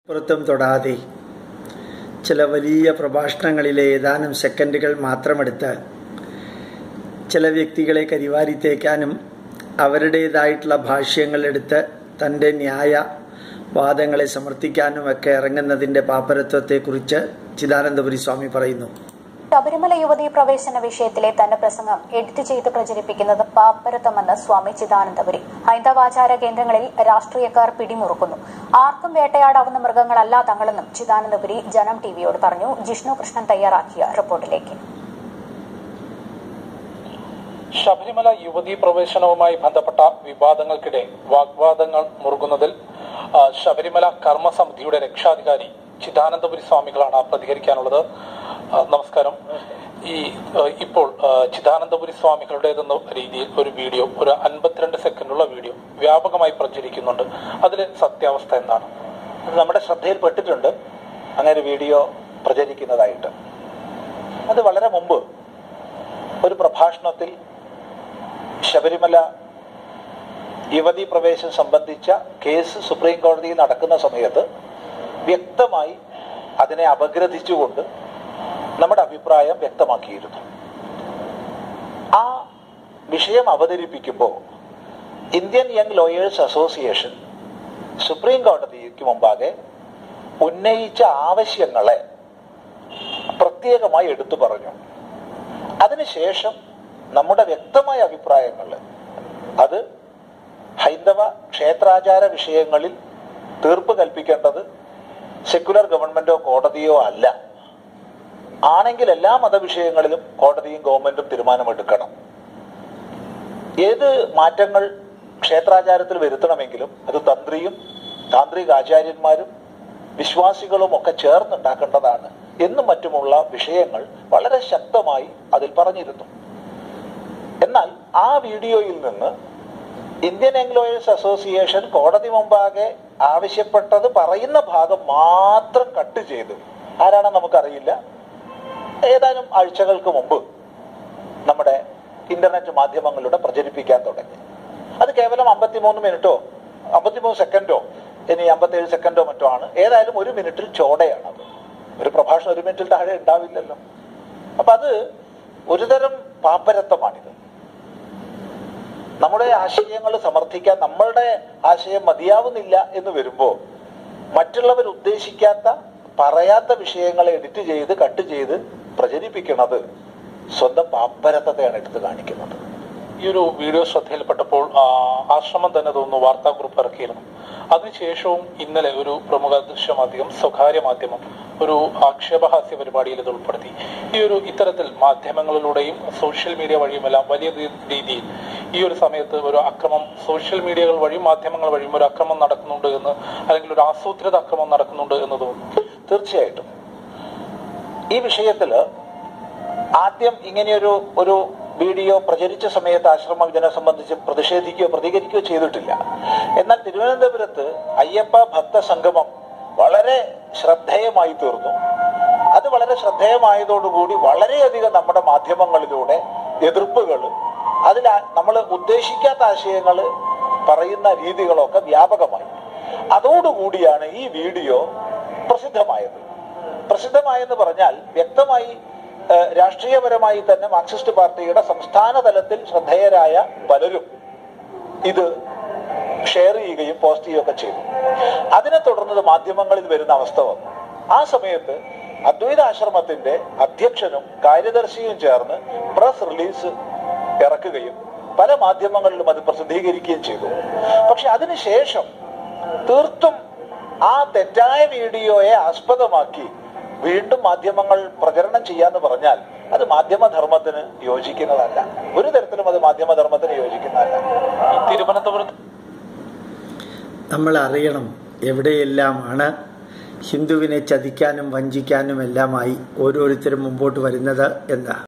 പുറത്തും തൊടാതെ ചില വലിയ പ്രഭാഷണങ്ങളിലെ ഏതാനും സെക്കൻഡുകൾ മാത്രമെടുത്ത് ചില വ്യക്തികളെ കരിവാരിത്തേക്കാനും അവരുടേതായിട്ടുള്ള ഭാഷ്യങ്ങൾ എടുത്ത് തൻ്റെ ന്യായ വാദങ്ങളെ സമർത്ഥിക്കാനുമൊക്കെ ഇറങ്ങുന്നതിൻ്റെ പാപ്പരത്വത്തെക്കുറിച്ച് ചിദാനന്ദപുരി സ്വാമി പറയുന്നു ശബരിമല യുവതീ പ്രവേശന വിഷയത്തിലെ തന്റെ പ്രസംഗം എഡിറ്റ് ചെയ്ത് പ്രചരിപ്പിക്കുന്നത് പാപ്പരത്വമെന്ന് സ്വാമി ചിദാനന്ദപുരി ഹൈന്ദവാചാര കേന്ദ്രങ്ങളിൽ രാഷ്ട്രീയക്കാർ പിടിമുറുക്കുന്നു ആർക്കും വേട്ടയാടാവുന്ന മൃഗങ്ങളല്ല തങ്ങളെന്നും ചിദാനന്ദപുരി ജനം ടിവിയോട് പറഞ്ഞു ജിഷ്ണു കൃഷ്ണൻ തയ്യാറാക്കിയ റിപ്പോർട്ടിലേക്ക് ശബരിമല യുവതീ പ്രവേശനവുമായി ബന്ധപ്പെട്ട വിവാദങ്ങൾക്കിടെ വാഗ്വാദങ്ങൾ മുറുകുന്നതിൽ ആ, ശബരിമല കർമ്മസമിതിയുടെ രക്ഷാധികാരി ചിദാനന്ദപുരി സ്വാമികളാണ് പ്രതികരിക്കാനുള്ളത് ആ, നമസ്കാരം ഈ ആ, ഇപ്പോൾ ആ, ചിദാനന്ദപുരി സ്വാമികളുടേതെന്ന രീതിയിൽ ഒരു വീഡിയോ ഒരു അൻപത്തിരണ്ട് സെക്കൻഡുള്ള വീഡിയോ വ്യാപകമായി പ്രചരിക്കുന്നുണ്ട് അതിലെ സത്യാവസ്ഥ എന്താണ് അത് നമ്മുടെ ശ്രദ്ധയിൽപ്പെട്ടിട്ടുണ്ട് അങ്ങനെ ഒരു വീഡിയോ പ്രചരിക്കുന്നതായിട്ട് അത് വളരെ മുമ്പ് ഒരു പ്രഭാഷണത്തിൽ ശബരിമല യുവതീ പ്രവേശം സംബന്ധിച്ച കേസ് സുപ്രീം കോടതിയിൽ നടക്കുന്ന സമയത്ത് വ്യക്തമായി അതിനെ അപഗ്രഥിച്ചുകൊണ്ട് നമ്മുടെ അഭിപ്രായം വ്യക്തമാക്കിയിരുന്നു ആ വിഷയം അവതരിപ്പിക്കുമ്പോൾ Indian young lawyers association supreme കോടതിക്ക് മുമ്പാകെ ഉന്നയിച്ച ആവശ്യങ്ങളെ പ്രത്യേകമായി എടുത്തു പറഞ്ഞു അതിനുശേഷം നമ്മുടെ വ്യക്തമായ അഭിപ്രായങ്ങൾ അത് ഹൈന്ദവ ക്ഷേത്രാചാര വിഷയങ്ങളിൽ തീർപ്പ് കൽപ്പിക്കേണ്ടത് സെക്യുലർ ഗവൺമെന്റോ കോടതിയോ അല്ല ആണെങ്കിൽ എല്ലാ മതവിഷയങ്ങളിലും കോടതിയും ഗവൺമെന്റും തീരുമാനമെടുക്കണം ഏത് മാറ്റങ്ങൾ ക്ഷേത്രാചാരത്തിൽ വരുത്തണമെങ്കിലും അത് തന്ത്രിയും താന്ത്രിക ആചാര്യന്മാരും വിശ്വാസികളും ഒക്കെ ചേർന്നുണ്ടാക്കേണ്ടതാണ് എന്നും മറ്റുമുള്ള വിഷയങ്ങൾ വളരെ ശക്തമായി അതിൽ പറഞ്ഞിരുന്നു എന്നാൽ ആ വീഡിയോയിൽ നിന്ന് ഇന്ത്യൻ എംപ്ലോയേഴ്സ് അസോസിയേഷൻ കോടതി മുമ്പാകെ ആവശ്യപ്പെട്ടത് പറയുന്ന ഭാഗം മാത്രം കട്ട് ചെയ്ത് ആരാണെന്ന് നമുക്കറിയില്ല ഏതാനും ആഴ്ചകൾക്ക് മുമ്പ് നമ്മുടെ ഇന്റർനെറ്റ് മാധ്യമങ്ങളിലൂടെ പ്രചരിപ്പിക്കാൻ തുടങ്ങി അത് കേവലം അമ്പത്തിമൂന്ന് മിനിറ്റോ അമ്പത്തിമൂന്ന് സെക്കൻഡോ ഇനി അമ്പത്തേഴ് സെക്കൻഡോ മറ്റോ ആണ് ഏതായാലും ഒരു മിനിറ്റിൽ ചോടയാണത് ഒരു പ്രഭാഷണം ഒരു മിനിറ്റിൽ താഴെ ഉണ്ടാവില്ലല്ലോ അപ്പൊ അത് ഒരുതരം പാപ്പരത്വമാണിത് നമ്മുടെ ആശയങ്ങൾ സമർത്ഥിക്കാൻ നമ്മളുടെ ആശയം മതിയാവുന്നില്ല എന്ന് വരുമ്പോൾ മറ്റുള്ളവർ ഉദ്ദേശിക്കാത്ത പറയാത്ത വിഷയങ്ങളെ എഡിറ്റ് ചെയ്ത് കട്ട് ചെയ്ത് പ്രചരിപ്പിക്കുന്നത് സ്വന്തം പാപ്പരത്വത്തെയാണ് എടുത്തു കാണിക്കുന്നത് ഈ ഒരു വീഡിയോ ശ്രദ്ധയിൽപ്പെട്ടപ്പോൾ ആ, ആശ്രമം തന്നെ തോന്നുന്നു വാർത്താക്കുറിപ്പ് ഇറക്കിയിരുന്നു അതിനുശേഷവും ഇന്നലെ ഒരു പ്രമുഖ ദൃശ്യമാധ്യമം സ്വകാര്യ മാധ്യമം ഒരു ആക്ഷേപഹാസ്യ പരിപാടിയിൽ ഇത് ഉൾപ്പെടുത്തി ഈ ഒരു ഇത്തരത്തിൽ മാധ്യമങ്ങളിലൂടെയും സോഷ്യൽ മീഡിയ വഴിയുമെല്ലാം വലിയ രീ- രീതിയിൽ ഈ ഒരു സമയത്ത് ഒരു അക്രമം സോഷ്യൽ മീഡിയകൾ വഴിയും മാധ്യമങ്ങൾ വഴിയും ഒരു അക്രമം നടക്കുന്നുണ്ട് എന്ന് അല്ലെങ്കിൽ ഒരു ആസൂത്രിത അക്രമം നടക്കുന്നുണ്ട് എന്ന് തോന്നുന്നു തീർച്ചയായിട്ടും ഈ വിഷയത്തില് ആദ്യം ഇങ്ങനെയൊരു ഒരു വീഡിയോ പ്രചരിച്ച സമയത്ത് ആശ്രമം ഇതിനെ സംബന്ധിച്ച് പ്രതിഷേധിക്കുകയോ പ്രതികരിക്കുകയോ ചെയ്തിട്ടില്ല എന്നാൽ തിരുവനന്തപുരത്ത് അയ്യപ്പ ഭക്ത സംഗമം വളരെ ശ്രദ്ധേയമായി തീർന്നു അത് വളരെ ശ്രദ്ധേയമായതോടുകൂടി വളരെയധികം നമ്മുടെ മാധ്യമങ്ങളിലൂടെ എതിർപ്പുകൾ അതിൽ നമ്മൾ ഉദ്ദേശിക്കാത്ത ആശയങ്ങൾ പറയുന്ന രീതികളൊക്കെ വ്യാപകമായി അതോടുകൂടിയാണ് ഈ വീഡിയോ പ്രസിദ്ധമായത് പ്രസിദ്ധമായെന്ന് പറഞ്ഞാൽ വ്യക്തമായി ഏഹ്, രാഷ്ട്രീയപരമായി തന്നെ മാർക്സിസ്റ്റ് പാർട്ടിയുടെ സംസ്ഥാന തലത്തിൽ ശ്രദ്ധേയരായ പലരും ഇത് ഷെയർ ചെയ്യുകയും പോസ്റ്റ് ചെയ്യുകയൊക്കെ ചെയ്തു അതിനെ തുടർന്ന് ഇത് മാധ്യമങ്ങളിൽ വരുന്ന അവസ്ഥ വന്നു ആ സമയത്ത് അദ്വൈത ആശ്രമത്തിന്റെ അധ്യക്ഷനും കാര്യദർശിയും ചേർന്ന് പ്രസ് റിലീസ് ഇറക്കുകയും പല മാധ്യമങ്ങളിലും അത് പ്രസിദ്ധീകരിക്കുകയും ചെയ്തു പക്ഷെ അതിനുശേഷം തീർത്തും ആ തെറ്റായ വീഡിയോയെ ആസ്പദമാക്കി വീണ്ടും മാധ്യമങ്ങൾ പ്രചരണം ചെയ്യാന്ന് പറഞ്ഞാൽ അത് മാധ്യമധർമ്മത്തിന് യോജിക്കുന്നതല്ല ഒരു തരത്തിലും അത് മാധ്യമധർമ്മത്തിന് യോജിക്കുന്നതല്ല ഈ തിരുവനന്തപുരത്ത് നമ്മൾ അറിയണം എവിടെയെല്ലാമാണ് ഹിന്ദുവിനെ ചതിക്കാനും വഞ്ചിക്കാനും എല്ലാമായി ഓരോരുത്തരും മുമ്പോട്ട് വരുന്നത് എന്ന്